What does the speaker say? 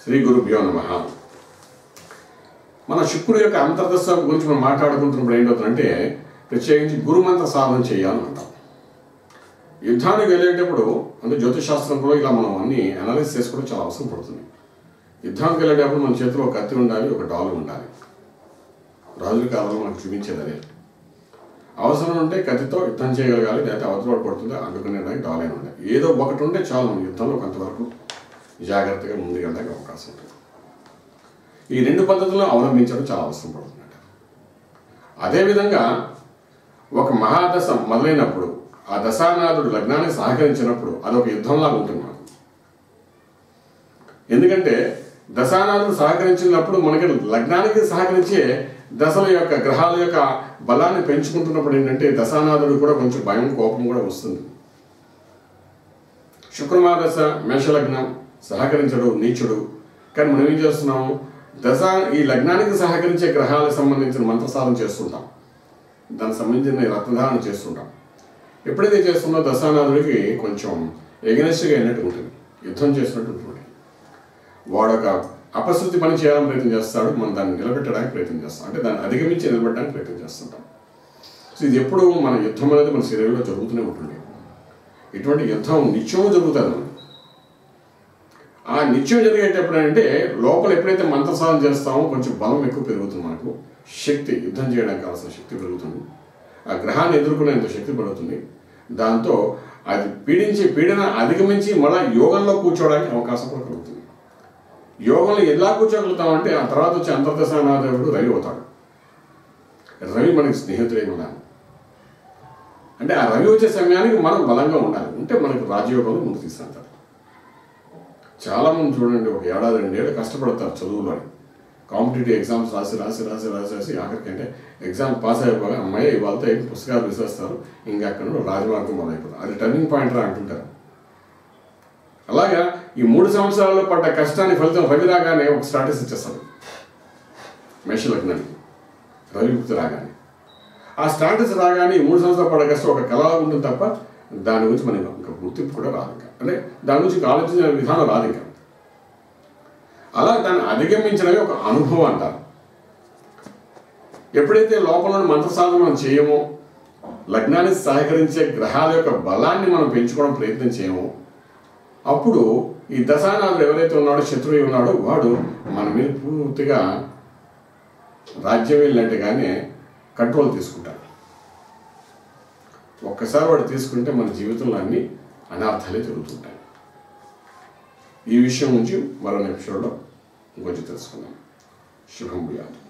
శ్రీ గురుభ్యో నమ మన శుక్రుడు యొక్క అంతర్దశ గురించి మనం మాట్లాడుకుంటున్నప్పుడు ఏంటవుతుందంటే ప్రత్యేకించి గురుమంత్ర సాధన చేయాలని అంటాం యుద్ధానికి వెళ్ళేటప్పుడు అంటే జ్యోతిషాస్త్రంలో ఇలా మనం అన్ని అనాలిసిస్ చేసుకోవడం చాలా అవసరం పడుతుంది యుద్ధానికి వెళ్ళేటప్పుడు మన చేతిలో ఒక కత్తి ఉండాలి ఒక డాలు ఉండాలి రాజుల కాలంలో మనకు చూపించేది అదే అవసరం ఉంటే కత్తితో యుద్ధం చేయగలగాలి లేకపోతే అవతల పడుతుందో అడ్డుకునేదానికి డాలైన ఉండాలి ఏదో ఒకటి ఉంటే చాలు మన యుద్ధంలో కొంతవరకు జాగ్రత్తగా ముందుకు వెళ్ళడానికి అవకాశం ఉంటుంది ఈ రెండు పద్ధతులను అవలంబించడం చాలా అవసరం పడుతుందట అదేవిధంగా ఒక మహాదశ మొదలైనప్పుడు ఆ దశానాథుడు లగ్నానికి సహకరించినప్పుడు అదొక యుద్ధంలాగా ఉంటుంది మనకు ఎందుకంటే దశానాథుడు సహకరించినప్పుడు మనకి లగ్నానికి సహకరించే దశల యొక్క గ్రహాల యొక్క బలాన్ని పెంచుకుంటున్నప్పుడు ఏంటంటే దశానాథుడు కూడా కొంచెం భయం కోపం కూడా వస్తుంది శుక్రమాదశ మేషలగ్నం సహకరించడు నీచుడు కానీ మనం ఏం చేస్తున్నాము దశ ఈ లగ్నానికి సహకరించే గ్రహాలకు సంబంధించిన మంత్రసాధన చేస్తుంటాం దానికి సంబంధించిన రత్నధారణ చేస్తుంటాం ఎప్పుడైతే చేస్తున్నో దశానాథుడికి కొంచెం ఎగనెస్ట్గా అయినట్టు ఉంటుంది యుద్ధం చేసినట్టు ఉంటుంది వాడు ఒక అపశృతి పని చేయాలని ప్రయత్నం చేస్తాడు మనం దాన్ని నిలబెట్టడానికి ప్రయత్నం చేస్తాం అంటే దాన్ని అధిగమించి నిలబెట్టడానికి ప్రయత్నం చేస్తుంటాం సో ఇది ఎప్పుడు మన యుద్ధం అనేది మన శరీరంలో జరుగుతూనే ఉంటుంది ఇటువంటి యుద్ధం నిత్యం జరుగుతుంది మనకి ఆ నిత్యం జరిగేటప్పుడు అంటే లోపల ఎప్పుడైతే మంత్రసాధన చేస్తామో కొంచెం బలం ఎక్కువ పెరుగుతుంది మనకు శక్తి యుద్ధం చేయడానికి కావాల్సిన శక్తి పెరుగుతుంది ఆ గ్రహాన్ని ఎదుర్కొనేంత శక్తి పెరుగుతుంది దాంతో అది పీడించి పీడన అధిగమించి మళ్ళీ యోగంలో కూర్చోవడానికి అవకాశం కూడా కలుగుతుంది యోగంలో ఎలా కూర్చోగలుగుతామంటే ఆ తర్వాత వచ్చే అంతర్దశానాదేవుడు రవి అవుతాడు రవి మనకి స్నేహితుడై ఉండాలి అంటే ఆ రవి వచ్చే సమయానికి మనం బలంగా ఉండాలి ఉంటే మనకు రాజయోగంలో ముందు తీసుకెళ్తారు చాలా మంది చూడండి ఒక ఏడాది రెండేళ్ళు కష్టపడతారు చదువులో కాంపిటేటివ్ ఎగ్జామ్స్ రాసి రాసి రాసి రాసి రాసి ఆఖరికి అంటే ఎగ్జామ్ పాస్ అయిపోగా అమ్మాయి వాళ్ళతో అయిపోయి పుస్తకాలు విసిరేస్తారు ఇంకా అక్కడ నుండి రాజమార్గం మొదలైపోతుంది అది టర్నింగ్ పాయింట్ రా అంటుంటారు అలాగా ఈ మూడు సంవత్సరాల్లో పడ్డ కష్టాన్ని ఫలితం రవి రాగానే ఒక స్టాటస్ ఇచ్చేస్తాడు మేషలగ్నానికి రవిముక్తి రాగానే ఆ స్టాటస్ రాగానే ఈ మూడు సంవత్సరాలు పడ్డ కష్టం ఒక కళ ఉంటుంది తప్ప దాని గురించి మనకి ఇంకా గుర్తింపు కూడా రాదు ఇంకా అంటే దాని గురించి ఇంకా ఆలోచించిన విధానం రాదు ఇంకా అలా దాన్ని అధిగమించడమే ఒక అనుభవం అంటారు ఎప్పుడైతే లోపల మంత్ర సాధన మనం చేయమో లగ్నానికి సహకరించే గ్రహాల యొక్క బలాన్ని మనం పెంచుకోవడం ప్రయత్నం చేయమో అప్పుడు ఈ దశానాథుడు ఎవరైతే ఉన్నాడో శత్రువు ఉన్నాడో వాడు మన మీద పూర్తిగా రాజ్యం వెళ్ళినట్టుగానే కంట్రోల్ తీసుకుంటాడు ఒక్కసారి వాడు తీసుకుంటే మన జీవితంలో అన్ని అనార్థాలే జరుగుతుంటాయి ఈ విషయం నుంచి మరో ఎపిసోడ్లో ఇంకొంచెం తెలుసుకుందాం శుభం భూయాలు